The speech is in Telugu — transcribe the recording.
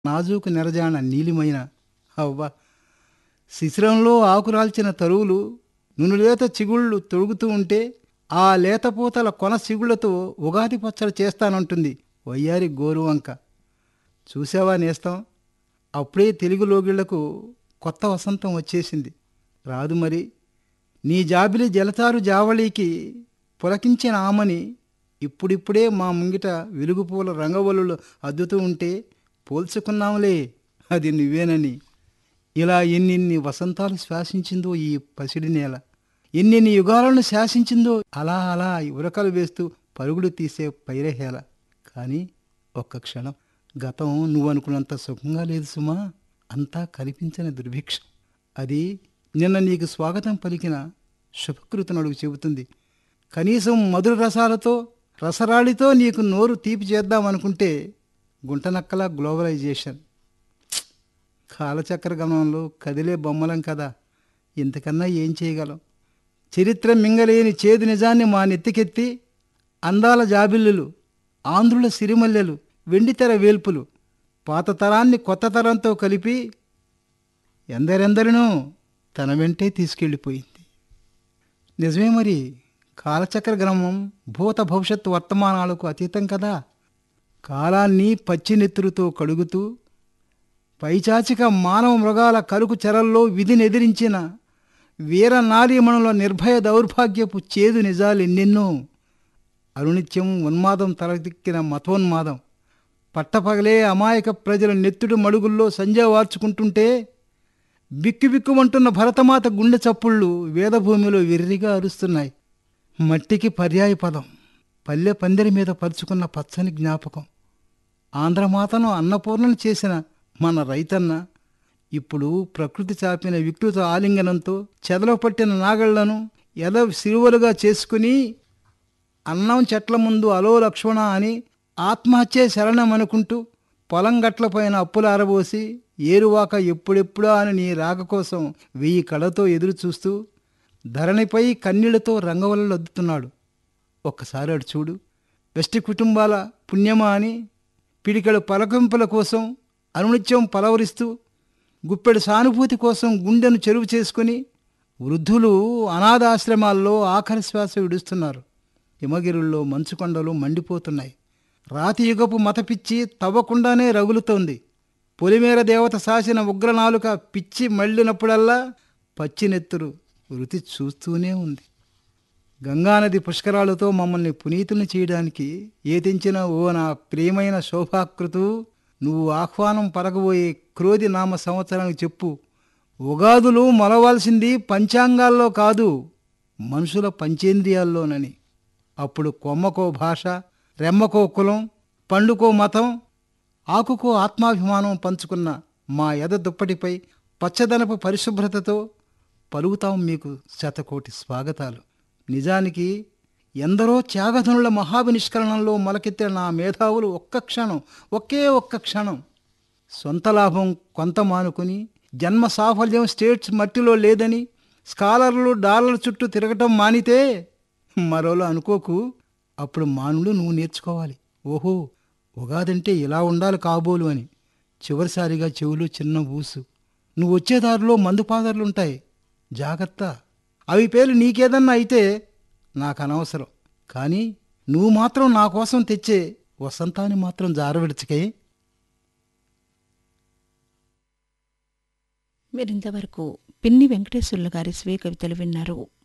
నాజూకు నెరజాన నీలిమైన అవ్వ శిశిరంలో ఆకురాల్చిన తరువులు నునులేత చిగుళ్ళు తొడుగుతూ ఉంటే ఆ లేతపూతల కొన సిగుళ్లతో ఉగాది పచ్చడి చేస్తానంటుంది వయ్యారి గోరువంక చూసావా నేస్తాం అప్పుడే తెలుగు లోగిళ్లకు కొత్త వసంతం వచ్చేసింది రాదు మరి నీ జాబిలి జలతారు జావళీకి పులకించిన ఆమని ఇప్పుడిప్పుడే మా ముంగిట వెలుగుపూల రంగవల్లులు అద్దుతూ ఉంటే పోల్చుకున్నాంలే అది నువ్వేనని ఇలా ఎన్నిన్ని వసంతాలు శ్వాసించిందో ఈ పసిడి నేల ఎన్నెన్ని యుగాలను శాసించిందో అలా అలా ఉరకలు వేస్తూ పరుగులు తీసే పైరహేల కానీ ఒక్క క్షణం గతం నువ్వనుకున్నంత సుఖంగా లేదు సుమా అంతా కనిపించని దుర్భిక్షం అది నిన్న నీకు స్వాగతం పలికిన శుభకృతనుడికి చెబుతుంది కనీసం మధుర రసాలతో రసరాళితో నీకు నోరు తీపి చేద్దామనుకుంటే గుంటనక్కల గ్లోబలైజేషన్ కాలచక్ర గమనంలో కదిలే బొమ్మలం కదా ఇంతకన్నా ఏం చేయగలం చరిత్ర మింగలేని చేదు నిజాన్ని మా నెత్తికెత్తి అందాల జాబిల్లులు ఆంధ్రుల సిరిమల్లెలు వెండితెర వేల్పులు పాత తరాన్ని కొత్త తరంతో కలిపి ఎందరెందరినో తన వెంటే తీసుకెళ్ళిపోయింది నిజమే మరి కాలచక్ర గ్రమం భూత భవిష్యత్ వర్తమానాలకు అతీతం కదా కాలాన్ని పచ్చినెత్తురుతో కడుగుతూ పైచాచిక మానవ మృగాల కలుకు చెరల్లో విధిని ఎదిరించిన వీర నారీమణుల నిర్భయ దౌర్భాగ్యపు చేదు నిజాలు ఎన్నెన్నో అరునిత్యం ఉన్మాదం తలదిక్కిన మతోన్మాదం పట్టపగలే అమాయక ప్రజల నెత్తుడు మడుగుల్లో సంజ వార్చుకుంటుంటే బిక్కుబిక్కుమంటున్న భరతమాత గుండె చప్పుళ్ళు వేదభూమిలో వెర్రిగా అరుస్తున్నాయి మట్టికి పర్యాయ పదం పల్లె పందిరి మీద పరుచుకున్న పచ్చని జ్ఞాపకం ఆంధ్రమాతను అన్నపూర్ణను చేసిన మన రైతన్న ఇప్పుడు ప్రకృతి చాపిన వికృత ఆలింగనంతో చెదలో పట్టిన నాగళ్లను ఎద సిరువలుగా చేసుకుని అన్నం చెట్ల ముందు అలో లక్ష్మణ అని ఆత్మహత్యే శరణం అనుకుంటూ పొలం గట్లపైన అప్పులు ఆరబోసి ఏరువాక ఎప్పుడెప్పుడా అని నీ రాక కోసం వెయ్యి కళ్ళతో ఎదురు చూస్తూ ధరణిపై కన్నీళ్లతో రంగవల్లు అద్దుతున్నాడు ఒక్కసారి అడు చూడు వెస్టి కుటుంబాల పుణ్యమా అని పిడికడు పలకింపుల కోసం అనునిత్యం పలవరిస్తూ గుప్పెడు సానుభూతి కోసం గుండెను చెరువు చేసుకుని వృద్ధులు అనాథాశ్రమాల్లో ఆఖరి శ్వాస విడుస్తున్నారు హిమగిరుల్లో మంచుకొండలు మండిపోతున్నాయి రాతి యుగపు మతపిచ్చి తవ్వకుండానే రగులుతోంది పొలిమేర దేవత సాసిన ఉగ్రనాలుక పిచ్చి మళ్ళినప్పుడల్లా పచ్చినెత్తురు వృతి చూస్తూనే ఉంది గంగానది పుష్కరాలతో మమ్మల్ని పునీతుల్ని చేయడానికి ఏతించిన ఓ నా ప్రియమైన శోభాకృతు నువ్వు ఆహ్వానం పలకబోయే క్రోధి నామ సంవత్సరానికి చెప్పు ఉగాదులు మొలవాల్సింది పంచాంగాల్లో కాదు మనుషుల పంచేంద్రియాల్లోనని అప్పుడు కొమ్మకో భాష రెమ్మకో కులం పండుకో మతం ఆకుకో ఆత్మాభిమానం పంచుకున్న మా ఎద దుప్పటిపై పచ్చదనపు పరిశుభ్రతతో పలుకుతాం మీకు శతకోటి స్వాగతాలు నిజానికి ఎందరో త్యాగధనుల మహావినిష్కరణంలో మొలకెత్తిన నా మేధావులు ఒక్క క్షణం ఒకే ఒక్క క్షణం సొంత లాభం కొంత మానుకుని జన్మ సాఫల్యం స్టేట్స్ మట్టిలో లేదని స్కాలర్లు డాలర్ల చుట్టూ తిరగటం మానితే మరోలా అనుకోకు అప్పుడు మానులు నువ్వు నేర్చుకోవాలి ఓహో ఉగాదంటే ఇలా ఉండాలి కాబోలు అని చివరిసారిగా చెవులు చిన్న ఊసు నువ్వు వచ్చే దారిలో మందు పాదర్లుంటాయి జాగ్రత్త అవి పేరు నీకేదన్నా అయితే నాకు అనవసరం కానీ నువ్వు మాత్రం నా కోసం తెచ్చే వసంతాన్ని మాత్రం జారవిడచకే మీరింతవరకు పిన్ని వెంకటేశ్వర్లు గారి స్వీయ కవితలు విన్నారు